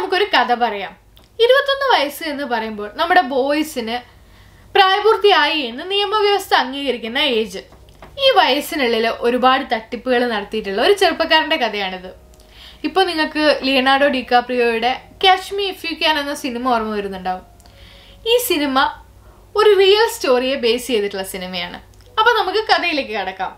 നമുക്കൊരു കഥ പറയാം ഇരുപത്തൊന്ന് വയസ്സ് എന്ന് പറയുമ്പോൾ നമ്മുടെ ബോയ്സിന് പ്രായപൂർത്തിയായി എന്ന് നിയമവ്യവസ്ഥ അംഗീകരിക്കുന്ന ഏജ് ഈ വയസ്സിനുള്ളിൽ ഒരുപാട് തട്ടിപ്പുകൾ നടത്തിയിട്ടുള്ള ഒരു ചെറുപ്പക്കാരൻ്റെ കഥയാണിത് ഇപ്പോൾ നിങ്ങൾക്ക് ലിയനാർഡോ ഡിക്കാപ്രിയോയുടെ catch me if you can എന്ന സിനിമ ഓർമ്മ വരുന്നുണ്ടാവും ഈ സിനിമ ഒരു റിയൽ സ്റ്റോറിയെ ബേസ് ചെയ്തിട്ടുള്ള സിനിമയാണ് അപ്പോൾ നമുക്ക് കഥയിലേക്ക് കടക്കാം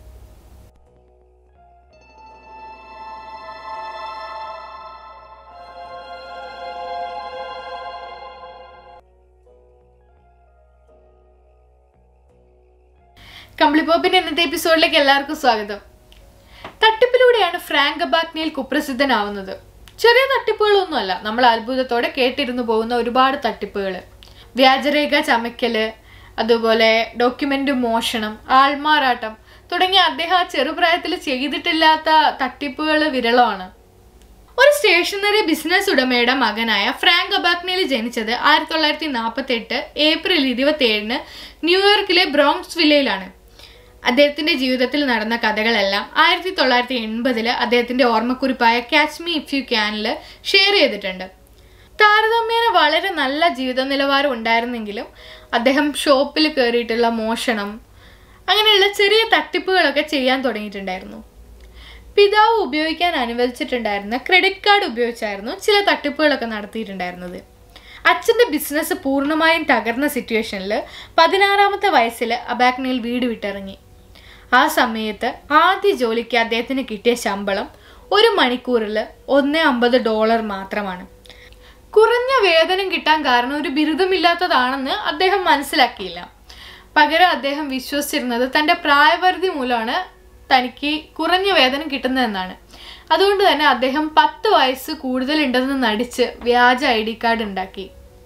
കമ്പിളിപ്പോപ്പിന്റെ ഇന്നത്തെ എപ്പിസോഡിലേക്ക് എല്ലാവർക്കും സ്വാഗതം തട്ടിപ്പിലൂടെയാണ് ഫ്രാങ്ക് അബാക്നിയിൽ കുപ്രസിദ്ധനാവുന്നത് ചെറിയ തട്ടിപ്പുകളൊന്നുമല്ല നമ്മൾ അത്ഭുതത്തോടെ കേട്ടിരുന്നു പോകുന്ന ഒരുപാട് തട്ടിപ്പുകൾ വ്യാജരേഖ ചമയ്ക്കല് അതുപോലെ ഡോക്യുമെന്റ് മോഷണം ആൾമാറാട്ടം തുടങ്ങിയ അദ്ദേഹം ആ ചെറുപ്രായത്തിൽ ചെയ്തിട്ടില്ലാത്ത തട്ടിപ്പുകൾ വിരളമാണ് ഒരു സ്റ്റേഷനറി ബിസിനസ് ഉടമയുടെ മകനായ ഫ്രാങ്ക് അബാക്നയിൽ ജനിച്ചത് ആയിരത്തി തൊള്ളായിരത്തി നാൽപ്പത്തി എട്ട് ഏപ്രിൽ ഇരുപത്തി ഏഴിന് ന്യൂയോർക്കിലെ ബ്രോങ്സ് വില്ലയിലാണ് അദ്ദേഹത്തിന്റെ ജീവിതത്തിൽ നടന്ന കഥകളെല്ലാം ആയിരത്തി തൊള്ളായിരത്തി എൺപതില് അദ്ദേഹത്തിന്റെ ഓർമ്മക്കുറിപ്പായ ക്യാച്ച് മീ ഇഫ് യു ക്യാനിൽ ഷെയർ ചെയ്തിട്ടുണ്ട് താരതമ്യേന വളരെ നല്ല ജീവിത നിലവാരം ഉണ്ടായിരുന്നെങ്കിലും അദ്ദേഹം ഷോപ്പിൽ കയറിയിട്ടുള്ള മോഷണം അങ്ങനെയുള്ള ചെറിയ തട്ടിപ്പുകളൊക്കെ ചെയ്യാൻ തുടങ്ങിയിട്ടുണ്ടായിരുന്നു പിതാവ് ഉപയോഗിക്കാൻ അനുവദിച്ചിട്ടുണ്ടായിരുന്ന ക്രെഡിറ്റ് കാർഡ് ഉപയോഗിച്ചായിരുന്നു ചില തട്ടിപ്പുകളൊക്കെ നടത്തിയിട്ടുണ്ടായിരുന്നത് അച്ഛൻ്റെ ബിസിനസ് പൂർണ്ണമായും തകർന്ന സിറ്റുവേഷനിൽ പതിനാറാമത്തെ വയസ്സിൽ അബാക്നയിൽ വീട് വിട്ടിറങ്ങി ആ സമയത്ത് ആദ്യ ജോലിക്ക് അദ്ദേഹത്തിന് കിട്ടിയ ശമ്പളം ഒരു മണിക്കൂറിൽ ഒന്നേ അമ്പത് ഡോളർ മാത്രമാണ് കുറഞ്ഞ വേതനം കിട്ടാൻ കാരണം ഒരു ബിരുദമില്ലാത്തതാണെന്ന് അദ്ദേഹം മനസ്സിലാക്കിയില്ല പകരം അദ്ദേഹം വിശ്വസിച്ചിരുന്നത് തൻ്റെ പ്രായപരിധി മൂലമാണ് തനിക്ക് കുറഞ്ഞ വേതനം കിട്ടുന്നതെന്നാണ് അതുകൊണ്ട് തന്നെ അദ്ദേഹം പത്ത് വയസ്സ് കൂടുതലുണ്ടെന്ന് നടിച്ച് വ്യാജ ഐ ഡി കാർഡ് ഉണ്ടാക്കി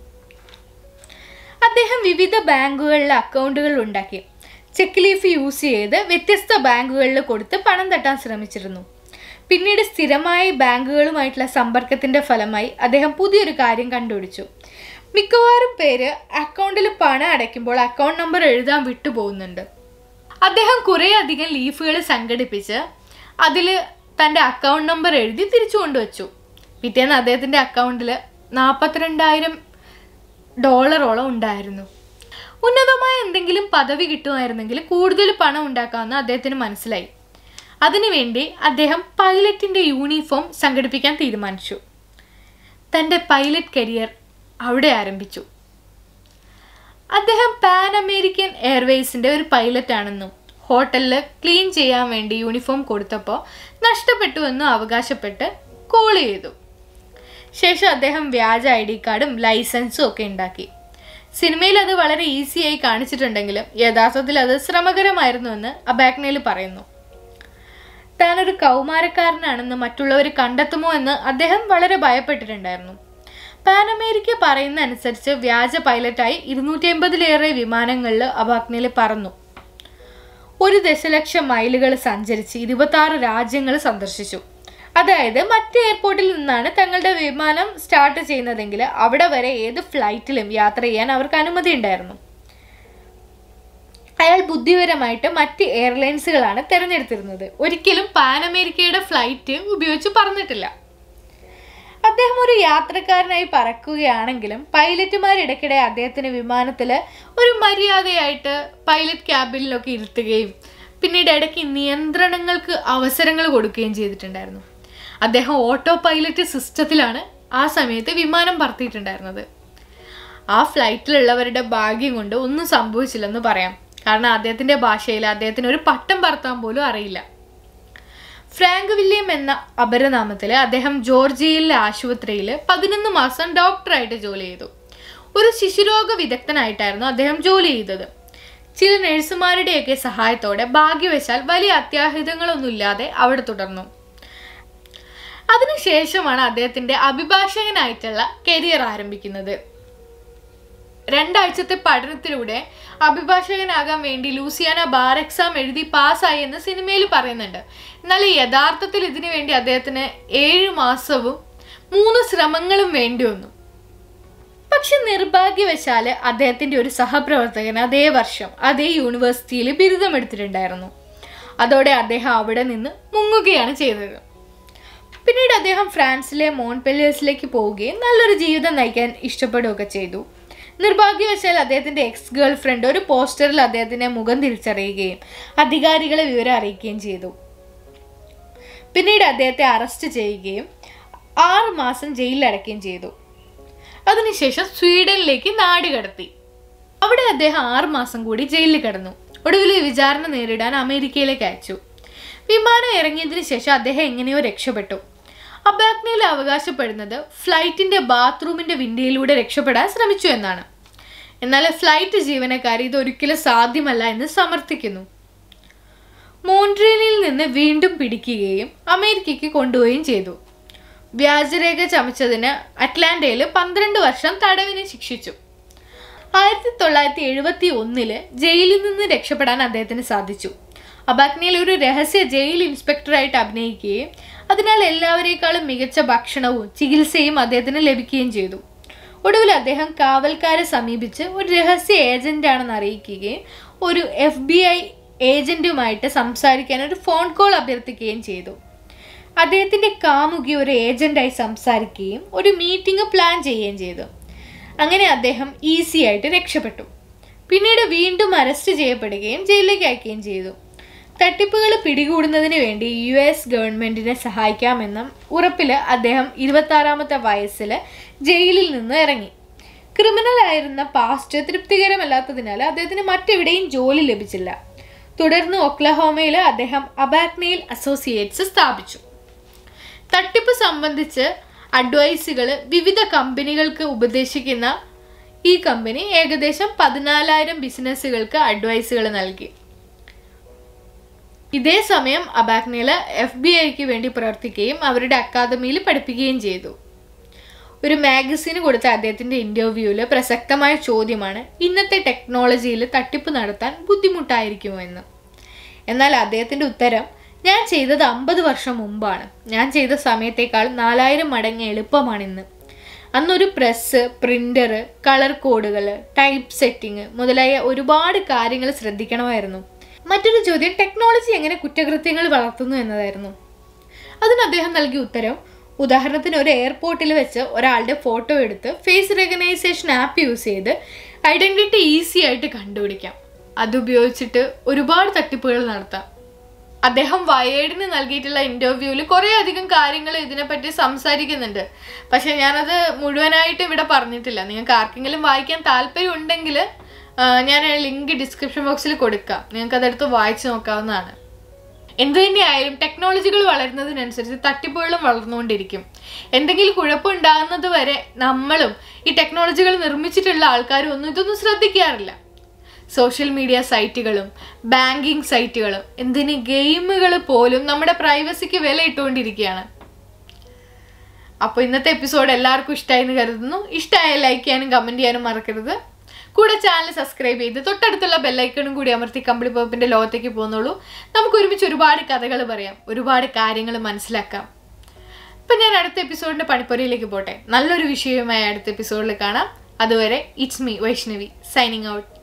അദ്ദേഹം വിവിധ ബാങ്കുകളിലെ അക്കൗണ്ടുകൾ ഉണ്ടാക്കി ചെക്ക് ലീഫ് യൂസ് ചെയ്ത് വ്യത്യസ്ത ബാങ്കുകളിൽ കൊടുത്ത് പണം തട്ടാൻ ശ്രമിച്ചിരുന്നു പിന്നീട് സ്ഥിരമായി ബാങ്കുകളുമായിട്ടുള്ള സമ്പർക്കത്തിന്റെ ഫലമായി അദ്ദേഹം പുതിയൊരു കാര്യം കണ്ടുപിടിച്ചു മിക്കവാറും പേര് അക്കൗണ്ടിൽ പണം അടയ്ക്കുമ്പോൾ അക്കൗണ്ട് നമ്പർ എഴുതാൻ വിട്ടുപോകുന്നുണ്ട് അദ്ദേഹം കുറേ അധികം ലീഫുകൾ സംഘടിപ്പിച്ച് അതിൽ തൻ്റെ അക്കൗണ്ട് നമ്പർ എഴുതി തിരിച്ചു കൊണ്ടുവച്ചു പിറ്റേന്ന് അദ്ദേഹത്തിൻ്റെ അക്കൗണ്ടിൽ നാൽപ്പത്തിരണ്ടായിരം ഡോളറോളം ഉണ്ടായിരുന്നു ഉന്നതമായ എന്തെങ്കിലും പദവി കിട്ടുമായിരുന്നെങ്കിൽ കൂടുതൽ പണം ഉണ്ടാക്കാമെന്ന് അദ്ദേഹത്തിന് മനസ്സിലായി അതിനുവേണ്ടി അദ്ദേഹം പൈലറ്റിൻ്റെ യൂണിഫോം സംഘടിപ്പിക്കാൻ തീരുമാനിച്ചു തൻ്റെ പൈലറ്റ് കരിയർ അവിടെ ആരംഭിച്ചു അദ്ദേഹം പാൻ അമേരിക്കൻ എയർവേസിൻ്റെ ഒരു പൈലറ്റ് ആണെന്നും ഹോട്ടലിൽ ക്ലീൻ ചെയ്യാൻ വേണ്ടി യൂണിഫോം കൊടുത്തപ്പോൾ നഷ്ടപ്പെട്ടു എന്നും അവകാശപ്പെട്ട് കോൾ ചെയ്തു ശേഷം അദ്ദേഹം വ്യാജ ഐ ഡി കാർഡും ലൈസൻസും ഒക്കെ ഉണ്ടാക്കി സിനിമയിൽ അത് വളരെ ഈസിയായി കാണിച്ചിട്ടുണ്ടെങ്കിലും യഥാർത്ഥത്തിൽ അത് ശ്രമകരമായിരുന്നുവെന്ന് അബാക്നയിൽ പറയുന്നു താനൊരു കൗമാരക്കാരനാണെന്ന് മറ്റുള്ളവർ കണ്ടെത്തുമോ എന്ന് അദ്ദേഹം വളരെ ഭയപ്പെട്ടിട്ടുണ്ടായിരുന്നു പാൻ അമേരിക്ക പറയുന്ന അനുസരിച്ച് വ്യാജ പൈലറ്റായി ഇരുന്നൂറ്റി അമ്പതിലേറെ വിമാനങ്ങളിൽ അബാക്നയിൽ പറന്നു ഒരു ദശലക്ഷം മൈലുകൾ സഞ്ചരിച്ച് ഇരുപത്തി ആറ് രാജ്യങ്ങൾ സന്ദർശിച്ചു അതായത് മറ്റ് എയർപോർട്ടിൽ നിന്നാണ് തങ്ങളുടെ വിമാനം സ്റ്റാർട്ട് ചെയ്യുന്നതെങ്കിൽ അവിടെ വരെ ഏത് ഫ്ലൈറ്റിലും യാത്ര ചെയ്യാൻ അവർക്ക് അനുമതി ഉണ്ടായിരുന്നു അയാൾ ബുദ്ധിപരമായിട്ട് മറ്റ് എയർലൈൻസുകളാണ് തിരഞ്ഞെടുത്തിരുന്നത് ഒരിക്കലും പാൻ അമേരിക്കയുടെ ഫ്ലൈറ്റ് ഉപയോഗിച്ച് പറന്നിട്ടില്ല അദ്ദേഹം ഒരു യാത്രക്കാരനായി പറക്കുകയാണെങ്കിലും പൈലറ്റുമാർ ഇടയ്ക്കിടെ അദ്ദേഹത്തിന് വിമാനത്തിൽ ഒരു മര്യാദയായിട്ട് പൈലറ്റ് ക്യാബിനിലൊക്കെ ഇരുത്തുകയും പിന്നീട് ഇടയ്ക്ക് നിയന്ത്രണങ്ങൾക്ക് അവസരങ്ങൾ കൊടുക്കുകയും ചെയ്തിട്ടുണ്ടായിരുന്നു അദ്ദേഹം ഓട്ടോ പൈലറ്റ് സിസ്റ്റത്തിലാണ് ആ സമയത്ത് വിമാനം പറത്തിയിട്ടുണ്ടായിരുന്നത് ആ ഫ്ലൈറ്റിലുള്ളവരുടെ ഭാഗ്യം കൊണ്ട് ഒന്നും സംഭവിച്ചില്ലെന്ന് പറയാം കാരണം അദ്ദേഹത്തിൻ്റെ ഭാഷയിൽ അദ്ദേഹത്തിന് ഒരു പട്ടം പറത്താൻ പോലും അറിയില്ല ഫ്രാങ്ക് വില്യം എന്ന അപരനാമത്തിൽ അദ്ദേഹം ജോർജിയയിലെ ആശുപത്രിയിൽ പതിനൊന്ന് മാസം ഡോക്ടറായിട്ട് ജോലി ചെയ്തു ഒരു ശിശുരോഗ വിദഗ്ധനായിട്ടായിരുന്നു അദ്ദേഹം ജോലി ചെയ്തത് ചില നഴ്സുമാരുടെയൊക്കെ സഹായത്തോടെ ഭാഗ്യവശാൽ വലിയ അത്യാഹിതങ്ങളൊന്നുമില്ലാതെ അവിടെ തുടർന്നു അതിനുശേഷമാണ് അദ്ദേഹത്തിന്റെ അഭിഭാഷകനായിട്ടുള്ള കരിയർ ആരംഭിക്കുന്നത് രണ്ടാഴ്ചത്തെ പഠനത്തിലൂടെ അഭിഭാഷകനാകാൻ വേണ്ടി ലൂസിയാന ബാർ എക്സാം എഴുതി പാസ്സായി എന്ന് സിനിമയിൽ പറയുന്നുണ്ട് എന്നാൽ യഥാർത്ഥത്തിൽ ഇതിനു വേണ്ടി അദ്ദേഹത്തിന് ഏഴ് മാസവും മൂന്ന് ശ്രമങ്ങളും വേണ്ടി വന്നു പക്ഷെ നിർഭാഗ്യവശാല് അദ്ദേഹത്തിന്റെ ഒരു സഹപ്രവർത്തകൻ അതേ വർഷം അതേ യൂണിവേഴ്സിറ്റിയിൽ ബിരുദമെടുത്തിട്ടുണ്ടായിരുന്നു അതോടെ അദ്ദേഹം അവിടെ നിന്ന് മുങ്ങുകയാണ് ചെയ്തത് പിന്നീട് അദ്ദേഹം ഫ്രാൻസിലെ മോൺപെല്ലേഴ്സിലേക്ക് പോവുകയും നല്ലൊരു ജീവിതം നയിക്കാൻ ഇഷ്ടപ്പെടുകയൊക്കെ ചെയ്തു നിർഭാഗ്യവശാൽ അദ്ദേഹത്തിന്റെ എക്സ് ഗേൾ ഫ്രണ്ട് ഒരു പോസ്റ്ററിൽ അദ്ദേഹത്തിന്റെ മുഖം തിരിച്ചറിയുകയും അധികാരികളെ വിവരം അറിയിക്കുകയും ചെയ്തു പിന്നീട് അദ്ദേഹത്തെ അറസ്റ്റ് ചെയ്യുകയും ആറ് മാസം ജയിലിൽ അടയ്ക്കുകയും ചെയ്തു അതിനുശേഷം സ്വീഡനിലേക്ക് നാട് കടത്തി അവിടെ അദ്ദേഹം ആറ് മാസം കൂടി ജയിലിൽ കിടന്നു ഒടുവിൽ വിചാരണ നേരിടാൻ അമേരിക്കയിലേക്ക് അയച്ചു വിമാനം ഇറങ്ങിയതിനു ശേഷം അദ്ദേഹം എങ്ങനെയോ രക്ഷപ്പെട്ടു അബാഗ്നയിൽ അവകാശപ്പെടുന്നത് ഫ്ലൈറ്റിന്റെ ബാത്റൂമിന്റെ വിൻഡോയിലൂടെ രക്ഷപ്പെടാൻ ശ്രമിച്ചു എന്നാണ് എന്നാൽ ഫ്ലൈറ്റ് ജീവനക്കാർ ഇത് ഒരിക്കലും സാധ്യമല്ല എന്ന് സമർത്ഥിക്കുന്നു മോൺട്രിയലിൽ നിന്ന് വീണ്ടും പിടിക്കുകയും അമേരിക്കയ്ക്ക് കൊണ്ടുപോവുകയും ചെയ്തു വ്യാജരേഖ ചമച്ചതിന് അറ്റ്ലാന്റയിൽ പന്ത്രണ്ട് വർഷം തടവിന് ശിക്ഷിച്ചു ആയിരത്തി തൊള്ളായിരത്തി എഴുപത്തി ഒന്നില് ജയിലിൽ നിന്ന് രക്ഷപ്പെടാൻ അദ്ദേഹത്തിന് സാധിച്ചു അബാഗ്നയിൽ ഒരു രഹസ്യ ജയിൽ ഇൻസ്പെക്ടറായിട്ട് അഭിനയിക്കുകയും അതിനാൽ എല്ലാവരേക്കാളും മികച്ച ഭക്ഷണവും ചികിത്സയും അദ്ദേഹത്തിന് ലഭിക്കുകയും ചെയ്തു ഒടുവിൽ അദ്ദേഹം കാവൽക്കാരെ സമീപിച്ച് ഒരു രഹസ്യ ഏജന്റാണെന്ന് അറിയിക്കുകയും ഒരു എഫ് ബി ഐ ഏജന്റുമായിട്ട് സംസാരിക്കാൻ ഒരു ഫോൺ കോൾ അഭ്യർത്ഥിക്കുകയും ചെയ്തു അദ്ദേഹത്തിന്റെ കാമുകി ഒരു ഏജന്റായി സംസാരിക്കുകയും ഒരു മീറ്റിംഗ് പ്ലാൻ ചെയ്യുകയും ചെയ്തു അങ്ങനെ അദ്ദേഹം ഈസി ആയിട്ട് രക്ഷപ്പെട്ടു പിന്നീട് വീണ്ടും അറസ്റ്റ് ചെയ്യപ്പെടുകയും ജയിലിലേക്ക് അയക്കുകയും ചെയ്തു തട്ടിപ്പുകൾ പിടികൂടുന്നതിന് വേണ്ടി യു എസ് ഗവൺമെന്റിനെ സഹായിക്കാമെന്നും ഉറപ്പിൽ അദ്ദേഹം ഇരുപത്താറാമത്തെ വയസ്സിൽ ജയിലിൽ നിന്ന് ഇറങ്ങി ക്രിമിനൽ ആയിരുന്ന പാസ്റ്റ് തൃപ്തികരമല്ലാത്തതിനാൽ അദ്ദേഹത്തിന് മറ്റെവിടെയും ജോലി ലഭിച്ചില്ല തുടർന്ന് ഒക്ലഹോമയിൽ അദ്ദേഹം അബാക്നയിൽ അസോസിയേറ്റ്സ് സ്ഥാപിച്ചു തട്ടിപ്പ് സംബന്ധിച്ച് അഡ്വൈസുകൾ വിവിധ കമ്പനികൾക്ക് ഉപദേശിക്കുന്ന ഈ കമ്പനി ഏകദേശം പതിനാലായിരം ബിസിനസ്സുകൾക്ക് അഡ്വൈസുകൾ നൽകി ഇതേ സമയം അബാക്നയില് എഫ് ബി ഐക്ക് വേണ്ടി പ്രവർത്തിക്കുകയും അവരുടെ അക്കാദമിയിൽ പഠിപ്പിക്കുകയും ചെയ്തു ഒരു മാഗസിന് കൊടുത്ത അദ്ദേഹത്തിന്റെ ഇന്റർവ്യൂവിൽ പ്രസക്തമായ ചോദ്യമാണ് ഇന്നത്തെ ടെക്നോളജിയിൽ തട്ടിപ്പ് നടത്താൻ ബുദ്ധിമുട്ടായിരിക്കുമോ എന്ന് എന്നാൽ അദ്ദേഹത്തിന്റെ ഉത്തരം ഞാൻ ചെയ്തത് അമ്പത് വർഷം മുമ്പാണ് ഞാൻ ചെയ്ത സമയത്തേക്കാൾ നാലായിരം മടങ്ങ് എളുപ്പമാണിന്ന് അന്നൊരു പ്രസ് പ്രിന്റർ കളർ കോഡുകൾ ടൈപ്പ് സെറ്റിംഗ് മുതലായ ഒരുപാട് കാര്യങ്ങൾ ശ്രദ്ധിക്കണമായിരുന്നു മറ്റൊരു ചോദ്യം ടെക്നോളജി എങ്ങനെ കുറ്റകൃത്യങ്ങൾ വളർത്തുന്നു എന്നതായിരുന്നു അതിന് അദ്ദേഹം നൽകിയ ഉത്തരം ഉദാഹരണത്തിന് ഒരു എയർപോർട്ടിൽ വെച്ച് ഒരാളുടെ ഫോട്ടോ എടുത്ത് ഫേസ് റെക്കഗ്നൈസേഷൻ ആപ്പ് യൂസ് ചെയ്ത് ഐഡന്റിറ്റി ഈസി ആയിട്ട് കണ്ടുപിടിക്കാം അതുപയോഗിച്ചിട്ട് ഒരുപാട് തട്ടിപ്പുകൾ നടത്താം അദ്ദേഹം വയേഡിന് നൽകിയിട്ടുള്ള ഇന്റർവ്യൂവിൽ കുറേ അധികം കാര്യങ്ങൾ ഇതിനെപ്പറ്റി സംസാരിക്കുന്നുണ്ട് പക്ഷെ ഞാനത് മുഴുവനായിട്ട് ഇവിടെ പറഞ്ഞിട്ടില്ല നിങ്ങൾക്ക് ആർക്കെങ്കിലും വായിക്കാൻ താല്പര്യം ഉണ്ടെങ്കിൽ ഞാൻ ലിങ്ക് ഡിസ്ക്രിപ്ഷൻ ബോക്സിൽ കൊടുക്കാം നിങ്ങൾക്ക് അതെടുത്ത് വായിച്ചു നോക്കാവുന്നതാണ് എന്തു തന്നെയായാലും ടെക്നോളജികൾ വളരുന്നതിനനുസരിച്ച് തട്ടിപ്പുകളും വളർന്നുകൊണ്ടിരിക്കും എന്തെങ്കിലും കുഴപ്പമുണ്ടാകുന്നത് വരെ നമ്മളും ഈ ടെക്നോളജികൾ നിർമ്മിച്ചിട്ടുള്ള ആൾക്കാരും ഒന്നും ഇതൊന്നും ശ്രദ്ധിക്കാറില്ല സോഷ്യൽ മീഡിയ സൈറ്റുകളും ബാങ്കിങ് സൈറ്റുകളും എന്തിന് ഗെയിമുകൾ പോലും നമ്മുടെ പ്രൈവസിക്ക് വില ഇട്ടുകൊണ്ടിരിക്കുകയാണ് അപ്പോൾ ഇന്നത്തെ എപ്പിസോഡ് എല്ലാവർക്കും ഇഷ്ടമായി എന്ന് കരുതുന്നു ഇഷ്ടമായ ലൈക്ക് ചെയ്യാനും കമൻറ്റ് ചെയ്യാനും മറക്കരുത് കൂടെ ചാനൽ സബ്സ്ക്രൈബ് ചെയ്ത് തൊട്ടടുത്തുള്ള ബെല്ലൈക്കണും കൂടി അമർത്തി കമ്പിളി പോപ്പിന്റെ ലോകത്തേക്ക് പോകുന്നുള്ളൂ നമുക്ക് ഒരുമിച്ച് ഒരുപാട് കഥകൾ പറയാം ഒരുപാട് കാര്യങ്ങൾ മനസ്സിലാക്കാം ഇപ്പം ഞാൻ അടുത്ത എപ്പിസോഡിന്റെ പണിപ്പുരയിലേക്ക് പോട്ടെ നല്ലൊരു വിഷയവുമായി അടുത്ത എപ്പിസോഡിൽ കാണാം അതുവരെ it's me Vaishnavi signing out